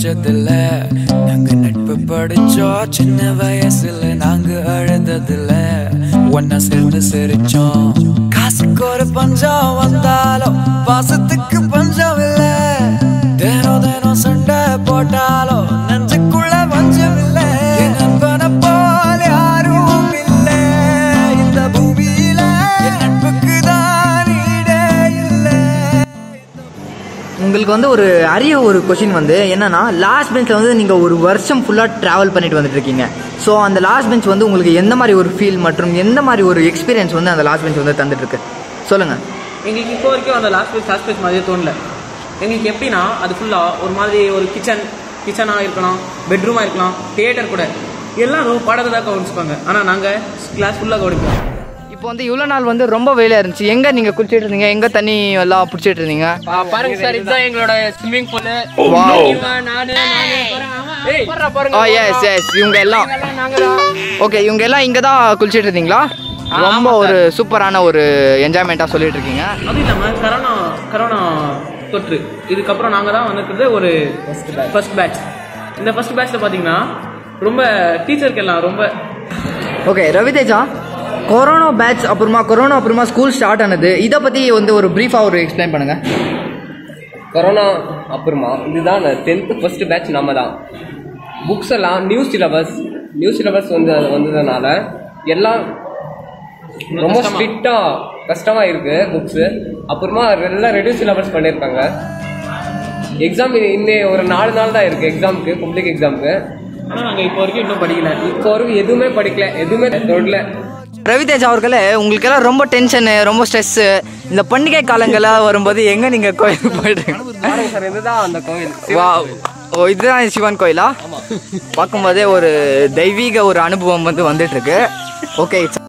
படிச்சதில்ல நாங்க நட்பு படிச்சோம் சின்ன வயசுல நாங்க அழுததில்ல ஒன்னா சேர்ந்து சிரிச்சோம் காசுக்கு ஒரு பஞ்சம் வந்தாலும் பாசத்துக்கு பஞ்சம் இல்ல தினம் தினம் சண்டை போட்டாலும் நெஞ்சுக்குள்ள பஞ்சம் இல்ல என் நண்பனை போல் யாரும் இல்ல இந்த பூமியில என் நட்புக்கு தான் ஈடே இல்லை உங்களுக்கு வந்து ஒரு அரிய ஒரு கொஷின் வந்து என்னன்னா லாஸ்ட் பெஞ்சில் வந்து நீங்கள் ஒரு வருஷம் ஃபுல்லாக ட்ராவல் பண்ணிட்டு வந்துட்டு இருக்கீங்க ஸோ அந்த லாஸ்ட் பெஞ்ச் வந்து உங்களுக்கு எந்த மாதிரி ஒரு ஃபீல் மற்றும் எந்த மாதிரி ஒரு எக்ஸ்பீரியன்ஸ் வந்து அந்த லாஸ்ட் பெஞ்ச் வந்து தந்துட்டு இருக்கு சொல்லுங்கள் எங்களுக்கு இப்போ வரைக்கும் அந்த லாஸ்ட் பேஸ் லாஸ்ட் பேஸ் மாதிரியே தோணல எங்களுக்கு எப்படின்னா அது ஃபுல்லாக ஒரு மாதிரி ஒரு கிச்சன் கிச்சனாக இருக்கலாம் பெட்ரூமாக இருக்கலாம் தியேட்டர் கூட எல்லாரும் படத்தை தான் கவனிச்சுப்பாங்க ஆனால் நாங்கள் கிளாஸ் ஃபுல்லாக கவனிப்போம் இப்போ வந்து இவ்வளோ நாள் வந்து ரொம்ப வெயிலாக இருந்துச்சு எங்கே நீங்கள் குளிச்சிட்டு இருந்தீங்க எங்கே தண்ணி எல்லாம் பிடிச்சிட்டு இருந்தீங்க பாருங்க சார் இதுதான் எங்களோட ஸ்விம்மிங் பூல் Wow. நானு ஓ எஸ் எஸ் இவங்க எல்லாம் ஓகே இவங்க எல்லாம் இங்கே தான் குளிச்சிட்டு இருந்தீங்களா ரொம்ப ஒரு சூப்பரான ஒரு என்ஜாய்மெண்ட்டாக சொல்லிட்டு இருக்கீங்க அதுவும் இல்லாமல் கரோனா கரோனா தொற்று இதுக்கப்புறம் நாங்கள் தான் வந்துருக்கிறது ஒரு ஃபர்ஸ்ட் பேட்ச் இந்த ஃபர்ஸ்ட் பேட்ச்சில் பார்த்தீங்கன்னா ரொம்ப டீச்சருக்கு எல்லாம் ரொம்ப ஓகே ரவிதேஜா கொரோனா பேட்ச் அப்புறமா கொரோனா அப்புறமா ஸ்கூல் ஸ்டார்ட் ஆனது இதை பற்றி வந்து ஒரு ப்ரீஃபாக ஒரு எக்ஸ்பிளைன் பண்ணுங்க கொரோனா அப்புறமா இதுதான் டென்த்து ஃபர்ஸ்ட் பேட்ச் நம்ம தான் புக்ஸ் எல்லாம் நியூ சிலபஸ் நியூ சிலபஸ் வந்து வந்ததுனால எல்லாம் ரொம்ப கஷ்டமா. ஸ்ட்ரிக்டாக கஷ்டமாக இருக்குது புக்ஸு அப்புறமா எல்லாம் ரெடியூஸ் சிலபஸ் பண்ணியிருக்காங்க எக்ஸாம் இன்னும் ஒரு நாலு நாள் தான் இருக்குது எக்ஸாமுக்கு பப்ளிக் எக்ஸாமுக்கு ஆனால் நாங்கள் இப்போ வரைக்கும் இன்னும் படிக்கல இப்போ வரைக்கும் எதுவுமே படிக்கல எதுவுமே தொடல ரவிதேஜா அவர்களே உங்களுக்கெல்லாம் ரொம்ப டென்ஷனு ரொம்ப ஸ்ட்ரெஸ்ஸு இந்த பண்டிகை காலங்கள்லாம் வரும்போது எங்கே நீங்கள் கோயிலுக்கு போயிட்டு பாருங்க சார் இதுதான் அந்த கோவில் வா ஓ இதுதான் சிவன் கோயிலா பார்க்கும்போதே ஒரு தெய்வீக ஒரு அனுபவம் வந்து வந்துட்டு இருக்கு ஓகே